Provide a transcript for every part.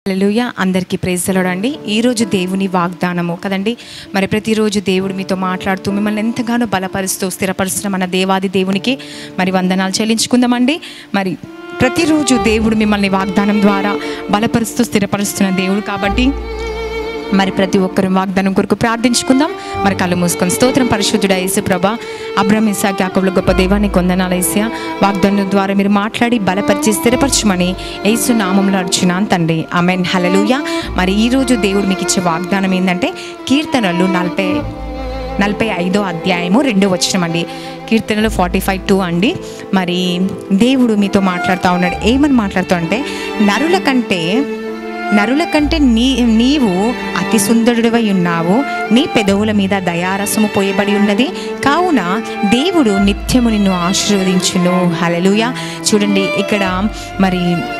హల్లెలూయ అందరికీ ప్రేజలడండి ఈరోజు దేవుని వాగ్దానము కదండి మరి ప్రతిరోజు దేవుడు మీతో మాట్లాడుతూ మిమ్మల్ని ఎంతగానో బలపరుస్తూ స్థిరపరుస్తున్న మన దేవాది దేవునికి మరి వందనాలు చెల్లించుకుందామండి మరి ప్రతిరోజు దేవుడు మిమ్మల్ని వాగ్దానం ద్వారా బలపరుస్తూ స్థిరపరుస్తున్న దేవుడు కాబట్టి మరి ప్రతి ఒక్కరు వాగ్దానం కొరకు ప్రార్థించుకుందాం మరి కళ్ళు మూసుకొని స్తోత్రం పరిశుద్ధుడ యేసు ప్రభ అబ్రహం ఇసా యాకోబుల గొప్ప దేవానికి వందనాలు ఏసా వాగ్దానం ద్వారా మీరు మాట్లాడి బలపరిచి స్థిరపరచమని యేసు నామంలో అర్చున్నాను తండ్రి ఆమెన్ హలలుయ మరి ఈరోజు దేవుడు మీకు ఇచ్చే వాగ్దానం ఏంటంటే కీర్తనలు నలభై నలభై ఐదో అధ్యాయము రెండో వచనం అండి కీర్తనలు ఫార్టీ ఫైవ్ టూ అండి మరి దేవుడు మీతో మాట్లాడుతూ ఉన్నాడు ఏమని మాట్లాడుతూ అంటే నరుల కంటే నరుల కంటే నీ నీవు అతి సుందరుడివై ఉన్నావు నీ పెదవుల మీద దయారసము పోయబడి ఉన్నది కావున దేవుడు నిత్యము నిన్ను ఆశీర్వదించును హలలుయ చూడండి ఇక్కడ మరి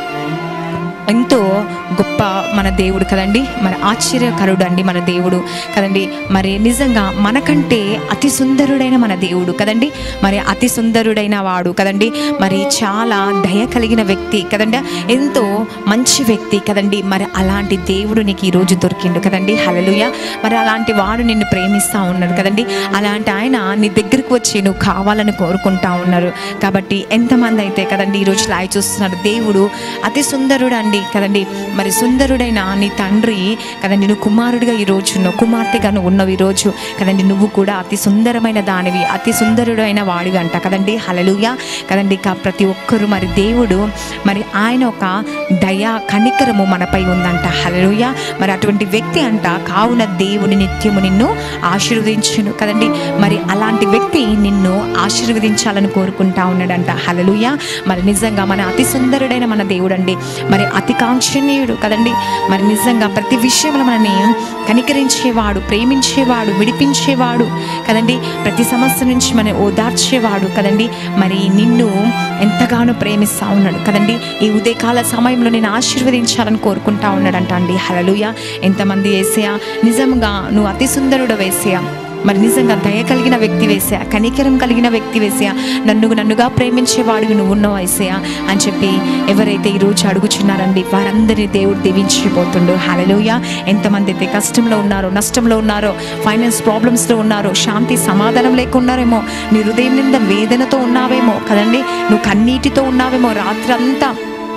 ఎంతో గొప్ప మన దేవుడు కదండి మరి ఆశ్చర్యకరుడు అండి మన దేవుడు కదండి మరి నిజంగా మనకంటే అతి సుందరుడైన మన దేవుడు కదండి మరి అతి సుందరుడైన వాడు కదండి మరి చాలా దయ కలిగిన వ్యక్తి కదండి ఎంతో మంచి వ్యక్తి కదండి మరి అలాంటి దేవుడు నీకు ఈరోజు దొరికిండు కదండి హలలుయ మరి అలాంటి వాడు నిన్ను ప్రేమిస్తూ ఉన్నాడు కదండి అలాంటి ఆయన నీ దగ్గరకు వచ్చి నువ్వు కావాలని కోరుకుంటా ఉన్నారు కాబట్టి ఎంతమంది అయితే కదండి ఈరోజు లాయి చూస్తున్నారు దేవుడు అతి సుందరుడు అండి కదండి మరి సుందరుడైన నీ తండ్రి కదండి నువ్వు కుమారుడిగా ఈరోజు ఉన్నావు కుమార్తెగా నువ్వు ఉన్నావు ఈరోజు కదండి నువ్వు కూడా అతి సుందరమైన దానివి అతి సుందరుడైన వాడివి అంట కదండి హలలుయ కదండి కా ప్రతి ఒక్కరు మరి దేవుడు మరి ఆయన ఒక దయా కనికరము మనపై ఉందంట హలలుయ మరి అటువంటి వ్యక్తి అంట కావున దేవుని నిత్యము నిన్ను ఆశీర్వదించును కదండి మరి అలాంటి వ్యక్తి నిన్ను ఆశీర్వదించాలని కోరుకుంటా ఉన్నాడంట హలలుయ మరి నిజంగా మన అతి సుందరుడైన మన దేవుడు అండి మరి అతి కాంక్షణీయుడు కదండి మరి నిజంగా ప్రతి విషయంలో మనని కనికరించేవాడు ప్రేమించేవాడు విడిపించేవాడు కదండి ప్రతి సమస్య నుంచి మన ఓదార్చేవాడు కదండి మరి నిన్ను ఎంతగానో ప్రేమిస్తా ఉన్నాడు కదండి ఈ ఉదయకాల సమయంలో నేను ఆశీర్వదించాలని కోరుకుంటా ఉన్నాడంట అండి హలలుయ ఎంతమంది వేసేయా నిజంగా నువ్వు అతి సుందరుడు వేసేయా మరి నిజంగా దయ కలిగిన వ్యక్తి వేసా కనికరం కలిగిన వ్యక్తి వేసా నన్ను నన్నుగా ప్రేమించేవాడివి నువ్వు ఉన్నావు వేసేయా అని చెప్పి ఎవరైతే ఈరోజు అడుగుచున్నారండి వారందరినీ దేవుడు దీవించిపోతుండు హలలోయ ఎంతమంది అయితే కష్టంలో ఉన్నారో నష్టంలో ఉన్నారో ఫైనాన్స్ ప్రాబ్లమ్స్లో ఉన్నారో శాంతి సమాధానం లేకున్నారేమో నీ హృదయం నింద వేదనతో ఉన్నావేమో కదండి నువ్వు కన్నీటితో ఉన్నావేమో రాత్రంతా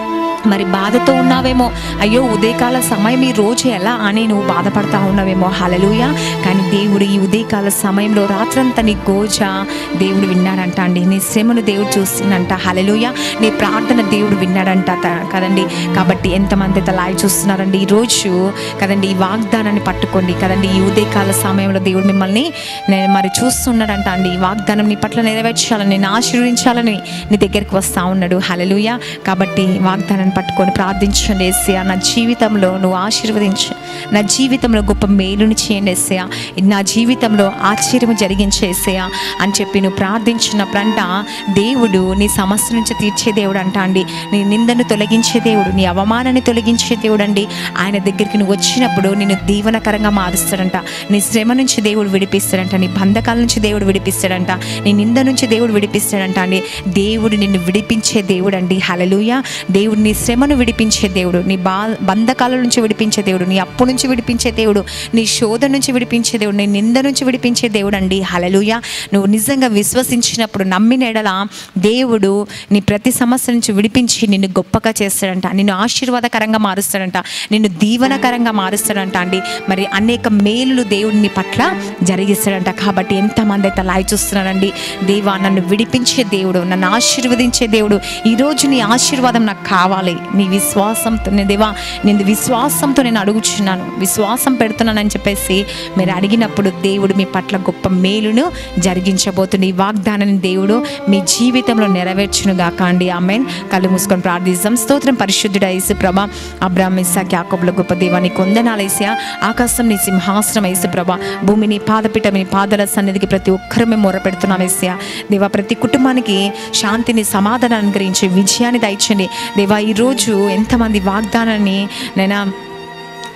మరి బాధతో ఉన్నావేమో అయ్యో ఉదయకాల సమయం ఈ రోజు ఎలా అని నువ్వు బాధపడతా ఉన్నావేమో హలలుయ కానీ దేవుడు ఈ ఉదయకాల సమయంలో రాత్రంతా నీ గోజ దేవుడు విన్నాడంట అండి నీ శ్రమను దేవుడు చూసిందంట హలలుయ నీ ప్రార్థన దేవుడు విన్నాడంట త- కదండి కాబట్టి ఎంతమంది అయితే లాయి చూస్తున్నారండి ఈరోజు కదండి ఈ వాగ్దానాన్ని పట్టుకోండి కదండి ఈ ఉదయకాల సమయంలో దేవుడు మిమ్మల్ని నేను మరి చూస్తున్నాడంట అండి ఈ వాగ్దానం నీ పట్ల నెరవేర్చాలని నేను ఆశీర్వదించాలని నీ దగ్గరికి వస్తా ఉన్నాడు హలలుయ కాబట్టి వాగ్దానాన్ని పట్టుకొని ప్రార్థించండి ఏసయ్య నా జీవితంలో నువ్వు ఆశీర్వదించు నా జీవితంలో గొప్ప మేలుని చేయండి ఏసయ్య నా జీవితంలో ఆశ్చర్యము జరిగించేసేయ అని చెప్పి నువ్వు ప్రార్థించినప్పుడంట దేవుడు నీ సమస్య నుంచి తీర్చే దేవుడు అంట అండి నీ నిందను తొలగించే దేవుడు నీ అవమానాన్ని తొలగించే దేవుడు అండి ఆయన దగ్గరికి నువ్వు వచ్చినప్పుడు నిన్ను దీవనకరంగా మారుస్తాడంట నీ శ్రమ నుంచి దేవుడు విడిపిస్తాడంట నీ బంధకాల నుంచి దేవుడు విడిపిస్తాడంట నీ నింద నుంచి దేవుడు విడిపిస్తాడంట అండి దేవుడు నిన్ను విడిపించే దేవుడు అండి హలలుయ దేవుడు నీ శ్రమను విడిపించే దేవుడు నీ బా బంధకాల నుంచి విడిపించే దేవుడు నీ అప్పు నుంచి విడిపించే దేవుడు నీ శోధ నుంచి విడిపించే దేవుడు నీ నింద నుంచి విడిపించే దేవుడు అండి హలలుయ నువ్వు నిజంగా విశ్వసించినప్పుడు నమ్మిన ఎడల దేవుడు నీ ప్రతి సమస్య నుంచి విడిపించి నిన్ను గొప్పగా చేస్తాడంట నిన్ను ఆశీర్వాదకరంగా మారుస్తాడంట నిన్ను దీవనకరంగా మారుస్తాడంట అండి మరి అనేక మేలులు దేవుడు నీ పట్ల జరిగిస్తాడంట కాబట్టి ఎంతమంది అయితే లాయి చూస్తున్నారండి దేవా నన్ను విడిపించే దేవుడు నన్ను ఆశీర్వదించే దేవుడు ఈరోజు నీ ఆశీర్వాదం నాకు కావాలి నీ విశ్వాసంతో నే దేవా నేను విశ్వాసంతో నేను అడుగుచున్నాను విశ్వాసం పెడుతున్నానని చెప్పేసి మీరు అడిగినప్పుడు దేవుడు మీ పట్ల గొప్ప మేలును జరిగించబోతుంది ఈ వాగ్దానాన్ని దేవుడు మీ జీవితంలో నెరవేర్చును గాక అండి ఆమెన్ కళ్ళు మూసుకొని ప్రార్థిస్తాం స్తోత్రం పరిశుద్ధుడ యేసు ప్రభ అబ్రాహ్మ ఇస్సాకి యాకోబుల గొప్ప దేవాన్ని కొందనాలు వేసా ఆకాశం నీ సింహాసనం వేసు ప్రభ భూమిని పాదపీఠం నీ పాదల సన్నిధికి ప్రతి ఒక్కరు మేము మొరపెడుతున్నాం వేసా దేవా ప్రతి కుటుంబానికి శాంతిని సమాధానం అనుగ్రహించి విజయాన్ని దయచండి దేవా ఈరోజు ఎంతమంది వాగ్దానాన్ని నేను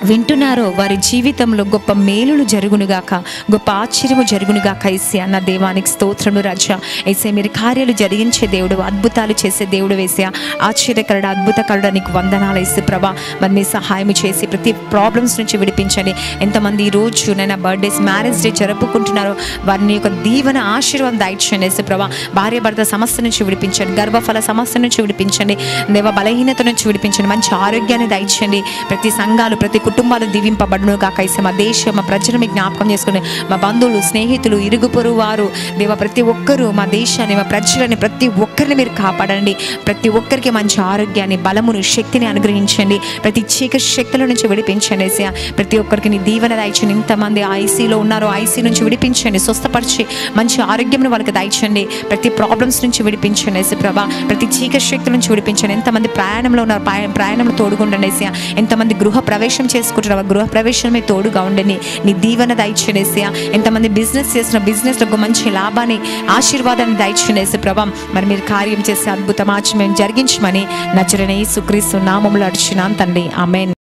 వింటున్నారో వారి జీవితంలో గొప్ప మేలులు జరుగునుగాక గొప్ప ఆశ్చర్యము జరుగునుగాక ఏసీ అన్న దేవానికి స్తోత్రములు రాజా ఏసే మీరు కార్యాలు జరిగించే దేవుడు అద్భుతాలు చేసే దేవుడు వేసే ఆశ్చర్యకరుడు అద్భుతకరుడు నీకు వందనాలు వేసి ప్రభా మరి మీ సహాయం చేసి ప్రతి ప్రాబ్లమ్స్ నుంచి విడిపించండి ఎంతమంది ఈ రోజు నేను బర్త్డేస్ మ్యారేజ్ డే జరుపుకుంటున్నారో వారిని యొక్క దీవెన ఆశీర్వాదం దాయిచ్చండి వేసి ప్రభా భార్య భర్త సమస్య నుంచి విడిపించండి గర్భఫల సమస్య నుంచి విడిపించండి దేవ బలహీనత నుంచి విడిపించండి మంచి ఆరోగ్యాన్ని దయచండి ప్రతి సంఘాలు ప్రతి కుటుంబాలు దీవింపబడును కాక ఇసే మా దేశం మా ప్రజలు మీ జ్ఞాపకం చేసుకుని మా బంధువులు స్నేహితులు ఇరుగు పొరుగు వారు దేవ ప్రతి ఒక్కరూ మా దేశాన్ని మా ప్రజలని ప్రతి ఒక్కరిని మీరు కాపాడండి ప్రతి ఒక్కరికి మంచి ఆరోగ్యాన్ని బలమును శక్తిని అనుగ్రహించండి ప్రతి చీకటి శక్తుల నుంచి విడిపించండి ఏసయ్య ప్రతి ఒక్కరికి నీ దీవెన దయచండి ఇంతమంది ఐసీలో ఉన్నారో ఐసీ నుంచి విడిపించండి స్వస్థపరిచి మంచి ఆరోగ్యం వాళ్ళకి దయచండి ప్రతి ప్రాబ్లమ్స్ నుంచి విడిపించండి ఏసు ప్రభా ప్రతి చీకటి శక్తుల నుంచి విడిపించండి ఎంతమంది ప్రయాణంలో ఉన్నారు ప్రయా- ప్రయాణంలో తోడుగుండండి ఏసయ్య ఎంతమంది గృహ ప్రవేశం చేసుకుంటున్నారు గృహ ప్రవేశమే తోడుగా ఉండండి నీ దీవెన దయచేసేసా ఎంతమంది బిజినెస్ చేసిన బిజినెస్లకు మంచి లాభాన్ని ఆశీర్వాదాన్ని దయచేసి ప్రభా మరి మీరు కార్యం చేసే అద్భుతం ఆచమయం జరిగించమని నచ్చరనే సుక్రీస్తు నామములు అడిచినాను తండ్రి ఆమెన్